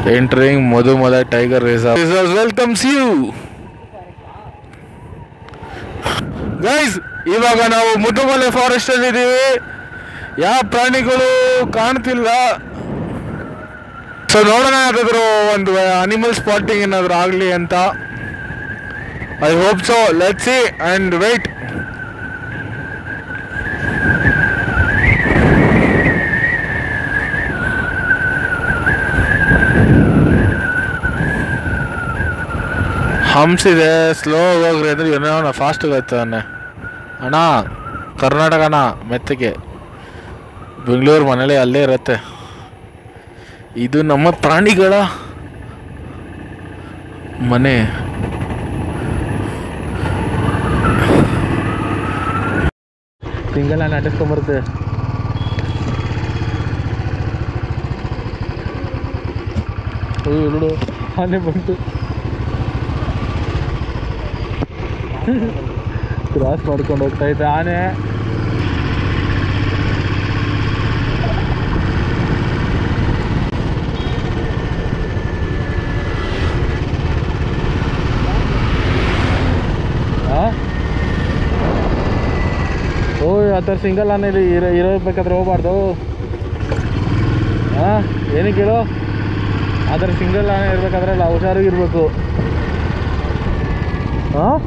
entering Madhumala Tiger Reserve. Reserve welcomes you. Guys ಇವಾಗ ನಾವು ಮುದ್ದುಮಲೆ forest ಅಲ್ಲಿ ಇದೀವಿ ಯಾವ ಪ್ರಾಣಿಗಳು ಕಾಣ್ತಿಲ್ಲ ಸೊ ನೋಡೋಣ ಯಾವ್ದಾದ್ರು ಒಂದು ಅನಿಮಲ್ ಸ್ಪಾಟಿಂಗ್ ಏನಾದ್ರು ಆಗಲಿ ಅಂತ I hope so let see and wait humps ಇದೆ ಸ್ಲೋ ಹೋಗ್ರಿ ಅಂದ್ರೆ ಏನೋ ಫಾಸ್ಟ್ ಹೋಗ್ತಾನೆ ಅಣ್ಣ ಕರ್ನಾಟಕ ಅಣ್ಣ ಮೆತ್ತಗೆ ಬೆಂಗಳೂರು ಮನೇಲಿ ಅಲ್ಲೇ ಇರುತ್ತೆ ಇದು ನಮ್ಮ ಪ್ರಾಣಿಗಳ ಮನೆ ಸಿಂಗಲ್ ನಾನು ಅಟಿಸ್ಕೊಂಬರುತ್ತೆ ಅಯ್ಯೋ ನೋಡು ಆನೆ ಬಂತು ಕ್ರಾಸ್ ಮಾಡ್ಕೊಂಡು ಹೋಗ್ತಾ ಇದ್ದ ಆನೆ ಆ? ಓಯ್ ಆ ಥರ ಸಿಂಗಲ್ ಆನೆಲಿ ಇರೋ ಇರಬೇಕಾದ್ರೆ ಹೋಗ್ಬಾರ್ದು ಹಾಂ ಏನಕ್ಕೆ ಹೇಳು ಆ ಥರ ಸಿಂಗಲ್ ಆನೆ ಇರಬೇಕಾದ್ರೆ ಎಲ್ಲ ಹುಷಾರಾಗಿರ್ಬೇಕು ಹಾಂ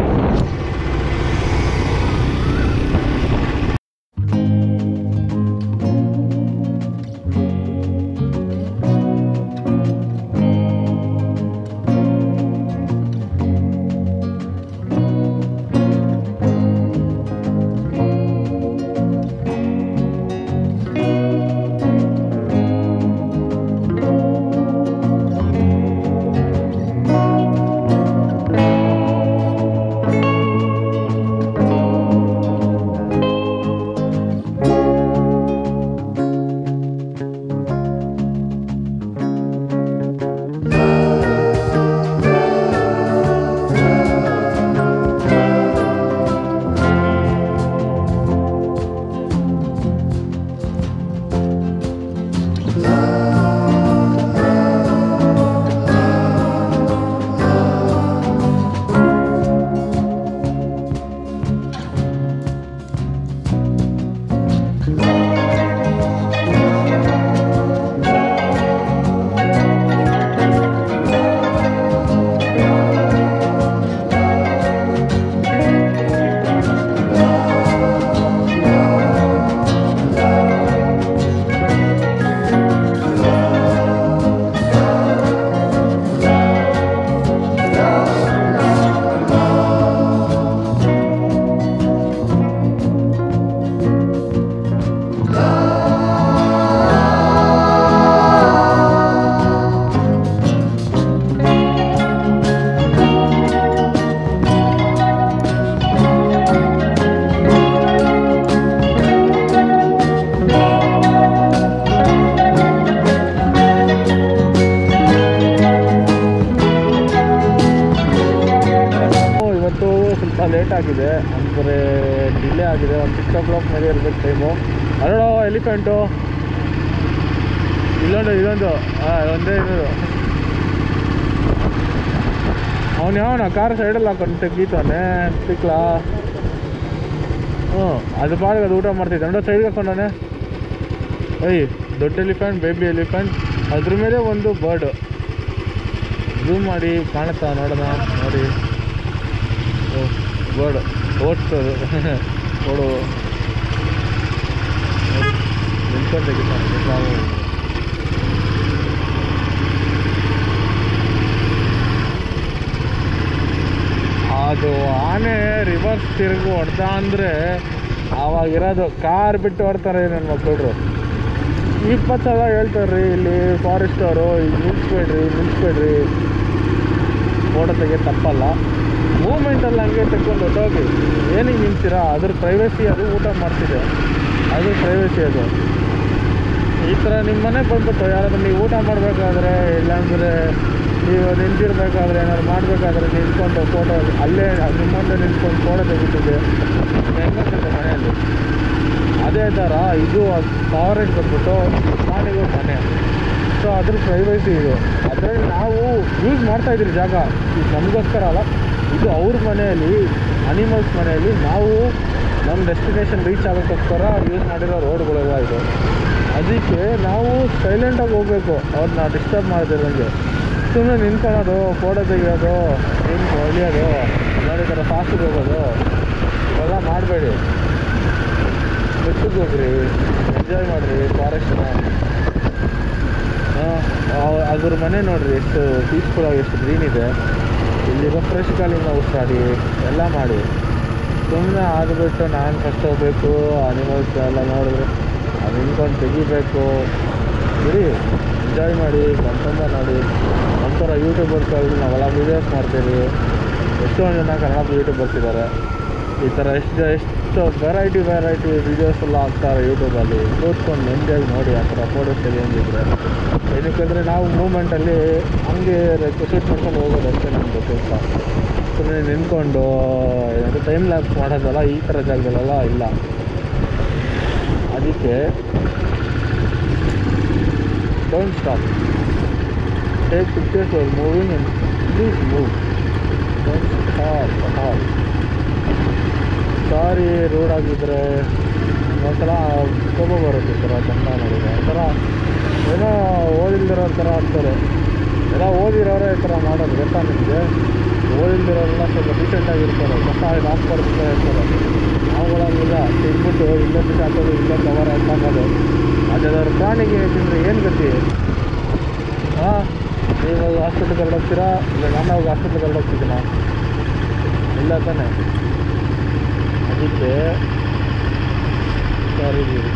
ಇವತ್ತು ಸ್ವಲ್ಪ ಲೇಟ್ ಆಗಿದೆ ಅಂದರೆ ಡಿಲೇ ಆಗಿದೆ ಒಂದು ಸಿಕ್ಸ್ ಓ ಕ್ಲಾಕ್ ಮೇಲೆ ಇರಬೇಕು ಟೈಮು ಅಲ್ಲೋ ಎಲಿಫೆಂಟು ಇಲ್ಲೊಂದು ಇದೊಂದು ಹಾಂ ಒಂದೇ ಇದು ಅವನು ಯಾವನ ಕಾರ್ ಸೈಡಲ್ಲಿ ಹಾಕೊಂಡು ತೆಗೀತಾನೆ ಸಿಕ್ಲಾ ಹ್ಞೂ ಅದು ಪಾಡಿಗೆ ಅದು ಊಟ ಮಾಡ್ತಿದ್ದೆ ನೋಡೋ ಸೈಡ್ಗೆ ಹಾಕೊಂಡಾನೆ ಏಯ್ ದೊಡ್ಡ ಎಲಿಫೆಂಟ್ ಬೇಬಿ ಎಲಿಫೆಂಟ್ ಅದ್ರ ಮೇಲೆ ಒಂದು ಬರ್ಡು ಝೂಮ್ ಮಾಡಿ ಕಾಣುತ್ತಾ ನೋಡೋಣ ನೋಡಿ ಬರ್ಡ್ ಓಡ್ಸೋದು ಓಡು ನಿಂತ್ಕೊಂಡು ತೆಗಿತಾನೆ ನಾವು ಅದು ಆನೆ ರಿವರ್ಸ್ ತಿರುಗಿ ಹೊಡ್ದ ಅಂದರೆ ಆವಾಗಿರೋದು ಕಾರ್ ಬಿಟ್ಟು ಹೊಡ್ತಾರೆ ನನ್ನ ಮಕ್ಕಳು ಇಪ್ಪತ್ತು ಸಲ ಹೇಳ್ತಾರೆ ಇಲ್ಲಿ ಫಾರೆಸ್ಟ್ ಅವರು ಈಗ ನಿಲ್ಸ್ಬೇಡ್ರಿ ನಿಲ್ಸ್ಬೇಡ್ರಿ ಫೋಟೋ ತೆಗೆ ತಪ್ಪಲ್ಲ ಮೂಮೆಂಟಲ್ಲಿ ಹಂಗೆ ತೆಕ್ಕೊಂಡು ಹೊಟ್ಟೋಗಿ ಏನಕ್ಕೆ ನಿಲ್ತೀರಾ ಅದ್ರ ಪ್ರೈವೇಸಿ ಅದು ಊಟ ಮಾಡ್ತಿದೆ ಅದು ಪ್ರೈವೇಸಿ ಅದು ಈ ಥರ ನಿಮ್ಮ ಮನೆಗೆ ಬಂದ್ಬಿಟ್ಟು ಯಾರಾದ್ರೂ ನೀವು ಊಟ ಮಾಡಬೇಕಾದ್ರೆ ಇಲ್ಲಾಂದರೆ ನೀವು ನಿಂತಿರ್ಬೇಕಾದ್ರೆ ಏನಾದ್ರು ಮಾಡಬೇಕಾದ್ರೆ ನಿಂತ್ಕೊಂಡು ಫೋಟೋ ಅಲ್ಲೇ ನಿಮ್ಮ ಮುಂದೆ ನಿಂತ್ಕೊಂಡು ಫೋಟೋ ತೆಗಿತಿದ್ದೆ ಹೆಂಗಾಗುತ್ತೆ ಮನೆಯಲ್ಲಿ ಅದೇ ಥರ ಇದು ಫಾರೆಸ್ಟ್ ಬಂದ್ಬಿಟ್ಟು ಪ್ರಾಣಿಗಳ ಮನೆ ಸೊ ಅದ್ರ ಪ್ರೈವಸಿ ಇದು ಅದರಲ್ಲಿ ನಾವು ಯೂಸ್ ಮಾಡ್ತಾ ಇದ್ರಿ ಜಾಗ ಇದು ನಮಗೋಸ್ಕರ ಅಲ್ಲ ಇದು ಅವ್ರ ಮನೆಯಲ್ಲಿ ಅನಿಮಲ್ಸ್ ಮನೆಯಲ್ಲಿ ನಾವು ನಮ್ಮ ಡೆಸ್ಟಿನೇಷನ್ ರೀಚ್ ಆಗೋಕ್ಕೋಸ್ಕರ ಯೂಸ್ ಮಾಡಿರೋ ರೋಡ್ಗಳೆಲ್ಲ ಇದು ಅದಕ್ಕೆ ನಾವು ಸೈಲೆಂಟಾಗಿ ಹೋಗ್ಬೇಕು ಅವ್ರನ್ನ ಡಿಸ್ಟರ್ಬ್ ಮಾಡ್ದಿರಂಗೆ ಸುಮ್ಮನೆ ನಿಂತ್ಕೊಳ್ಳೋದು ಫೋಟೋ ತೆಗಿಯೋದು ನಿಂತು ಹೊಲಿಯೋದು ಈ ಥರ ಫಾಸ್ಟಿಗೆ ಹೋಗೋದು ಇವೆಲ್ಲ ಮಾಡಬೇಡಿ ಬೆಟ್ಟಕ್ಕೆ ಹೋಗ್ರಿ ಎಂಜಾಯ್ ಮಾಡಿರಿ ಫಾರೆಸ್ಟ್ನ ಅದ್ರ ಮನೆ ನೋಡ್ರಿ ಎಷ್ಟು ಪೀಸ್ಫುಲ್ ಆಗಿ ಎಷ್ಟು ಗ್ರೀನ್ ಇದೆ ಇಲ್ಲಿರೋ ಫ್ರೆಶ್ ಗಾಳಿನ ಉಸಿರಾಡಿ ಎಲ್ಲ ಮಾಡಿ ಸುಮ್ಮನೆ ಆಗಿಬಿಟ್ಟು ನಾನು ಫಸ್ಟ್ ಹೋಗ್ಬೇಕು ಅನಿಮಲ್ಸ್ ಎಲ್ಲ ನೋಡಿದ್ರೆ ಅದು ನಿಂತ್ಕೊಂಡು ತೆಗಿಬೇಕು ಬಿಡಿ ಎಂಜಾಯ್ ಮಾಡಿ ಕಣ್ತುಂಬ ನೋಡಿ ಒಂಥರ ಯೂಟ್ಯೂಬರ್ಸ್ಗಳು ನಾವೆಲ್ಲ ವೀಡಿಯೋಸ್ ಮಾಡ್ತೀವಿ ಎಷ್ಟೊಂದು ಜನ ಕನ್ನಡ ಯೂಟ್ಯೂಬರ್ಸ್ ಇದ್ದಾರೆ ಈ ಥರ ಎಷ್ಟು ಎಷ್ಟು ವೆರೈಟಿ ವೆರೈಟಿ ವೀಡಿಯೋಸ್ ಎಲ್ಲ ಹಾಕ್ತಾರೆ ಯೂಟ್ಯೂಬಲ್ಲಿ ಕೂತ್ಕೊಂಡು ನೆಮ್ಮದಿಯಾಗಿ ನೋಡಿ ಆ ಥರ ಫೋಟೋಸ್ ತೆಗಿಯಂಗಿದ್ರೆ ಏನಕ್ಕೆಂದರೆ ನಾವು ಮೂಮೆಂಟಲ್ಲಿ ಹಂಗೆ ಶೂಟ್ ಮಾಡ್ಕೊಂಡು ಹೋಗೋದು ಅಷ್ಟೇ ನಮ್ಮದು ಕೆಲಸ ಸುಮ್ಮನೆ ನಿಂತ್ಕೊಂಡು ಏನಂದ್ರೆ ಟೈಮ್ ಲ್ಯಾಪ್ಸ್ ಮಾಡೋದಲ್ಲ ಈ ಥರ ಜಾಗದಲ್ಲೆಲ್ಲ ಇಲ್ಲ ಅದಕ್ಕೆ don't stop take pictures are moving and please move don't stop at all sorry road ಆಗಿದ್ದರೆ ಒಂಥರ ಕೋಪ ಬರುತ್ತೆ ಈ ಥರ ಚಂದ ನೋಡಿದ್ರೆ ಒಂಥರ ಏನೋ ಓದಿಲ್ದಿರೋ ಥರ ಆಗ್ತಾರೆ ಎಲ್ಲ ಓದಿರೋರೇ ಈ ಥರ ಮಾಡೋದು ಗೊತ್ತಾ ನಿಮಗೆ ಓದಿಲ್ದಿರೋರೆಲ್ಲ ಸ್ವಲ್ಪ ಡೀಸೆಂಟಾಗಿರ್ತಾರೆ ಕಸ ಇದು ಹಾಕ್ಬಾರ್ದು ಇರ್ತಾರೆ ಅವುಗಳಂಗಿಲ್ಲ ತಿಂದ್ಬಿಟ್ಟು ಇಲ್ಲೇ ಬಿಟ್ಟು ಹಾಕೋದು ಇಲ್ಲೇ ಕವರ್ ಹಾಕೋದು ಅದಾದ್ರು ಪ್ರಾಣಿಗೆ ತಿಂದರೆ ಏನು ಗತಿ ಹಾಂ ನೀವು ಹಾಸ್ಪಿಟ್ಲಿಗೆ ಕರ್ಡೋಗ್ತೀರಾ ಇಲ್ಲ ನಾನು ಹೋಗಿ ಹಾಸ್ಪಿಟ್ಲಿಗೆ ಕರ್ಡೋಗ್ತಿದ್ದೀನಾ ಇಲ್ಲ ತಾನೆ ಅದಕ್ಕೆ ಹುಷಾರಿದ್ದೀರಿ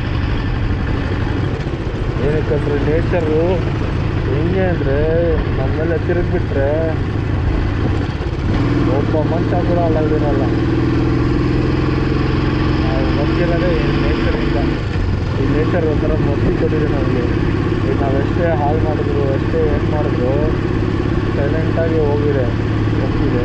ಏನಕ್ಕಂದ್ರೆ ನೇಚರು ಹೆಂಗೆ ಅಂದರೆ ನಮ್ಮೆಲ್ಲ ತಿರುಗಿಬಿಟ್ರೆ ಒಬ್ಬ ಮನುಷ್ಯ ಕೂಡ ಅಲ್ಲಿರಲ್ಲ ನಾವು ಬದುಕಿರೋದೇ ಈ ನೇಚರಿಂದ ಈ ನೇಚರ್ ಒಂಥರ ಮಸಿ ಕೊಟ್ಟಿದೆ ನಮಗೆ ಈಗ ನಾವೆಷ್ಟೇ ಹಾಳು ಮಾಡಿದ್ರು ಎಷ್ಟೇ ಏನು ಮಾಡಿದ್ರು ಸೈಲೆಂಟಾಗಿ ಹೋಗಿದೆ ಹೋಗ್ತಿದೆ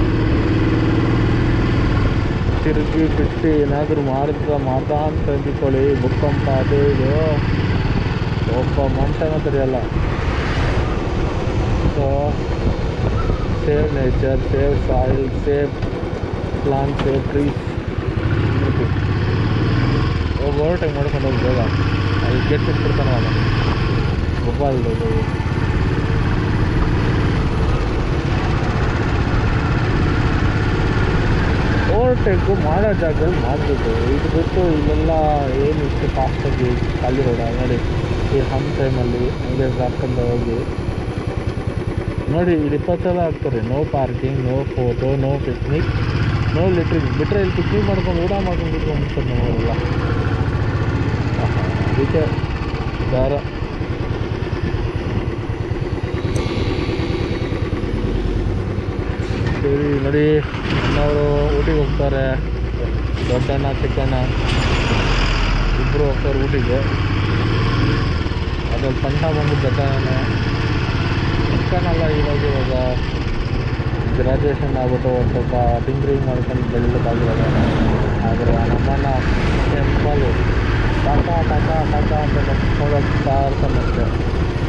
ತಿರುಗಿ ಬಿಟ್ಟು ಏನಾದರೂ ಮಾಡಿದ್ರ ಮಾತಾ ಅಂತ ಅಂದ್ಕೊಳ್ಳಿ ಭೂಕಂಪ ಅದು ಇದು ಒಬ್ಬ ಮನುಷ್ಯನ ತಡೆಯಲ್ಲ so save nature save soil save plant save trees ಹೋಗಿ ಓವರ್ಟೇಕ್ ಮಾಡ್ಕೊಂಡು ಹೋಗಿ ಬೇಗ ಅಲ್ಲಿ ಗೆಟ್ ಬಿಟ್ಬಿಡ್ತಾನೆ ಅವನು ಮೊಬೈಲ್ದು ಓವರ್ಟೇಕು ಮಾಡೋ ಜಾಗದಲ್ಲಿ ಮಾಡಬೇಕು ಇದು ಬಿಟ್ಟು ಇಲ್ಲೆಲ್ಲ ಏನು ಇಷ್ಟು ಫಾಸ್ಟಾಗಿ ಖಾಲಿ ರೋಡ ನೋಡಿ ಈ ಹಮ್ ಟೈಮಲ್ಲಿ ಹಂಗೆ ಹಾಕೊಂಡು ಹೋಗಿ ನೋಡಿ ಇಲ್ಲಿ ಇಪ್ಪತ್ತೆಲ್ಲ ಆಗ್ತಾರೆ no parking no photo no picnic no littering ಬಿಟ್ಟರೆ ಇಲ್ಲಿ ಪಿಕ್ನಿಕ್ ಮಾಡ್ಕೊಂಡು ಊಟ ಮಾಡ್ಕೊಂಡು ಬಿಟ್ಕೊಂಡು ನಮ್ಮವರೆಲ್ಲ ಅದಕ್ಕೆ ದಾರ ಸರಿ ನೋಡಿ ಅಣ್ಣವರು ಊಟಿಗೆ ಹೋಗ್ತಾರೆ ದೊಡ್ಡಣ್ಣ ಚಿಕ್ಕಣ್ಣ ಇಬ್ಬರು ಹೋಗ್ತಾರೆ ಊಟಿಗೆ ಅದ್ರಲ್ಲಿ ಸಣ್ಣ ಬಂದು ದೊಡ್ಡಣ್ಣ ಚಿಕ್ಕಣ್ಣಲ್ಲ ಇವಾಗ ಇವಾಗ ಗ್ರ್ಯಾಜುಯೇಷನ್ ಆಗ್ಬಿಟ್ಟು ಒಂದು ಸ್ವಲ್ಪ ಟಿಂಕ್ರಿಂಗ್ ಮಾಡ್ಕೊಂಡು ಬೆಳ್ಳಕ್ಕಾಗಿರೋದು ಆದರೆ ನಮ್ಮಣ್ಣ ಟೆಂಪಲು ಟಾಟಾ ಟಾಟಾ ಟಾಟಾ ಅಂತ ನೋಡೋಗ್ತಾ ಇರ್ತಾನೆ ಅಷ್ಟೇ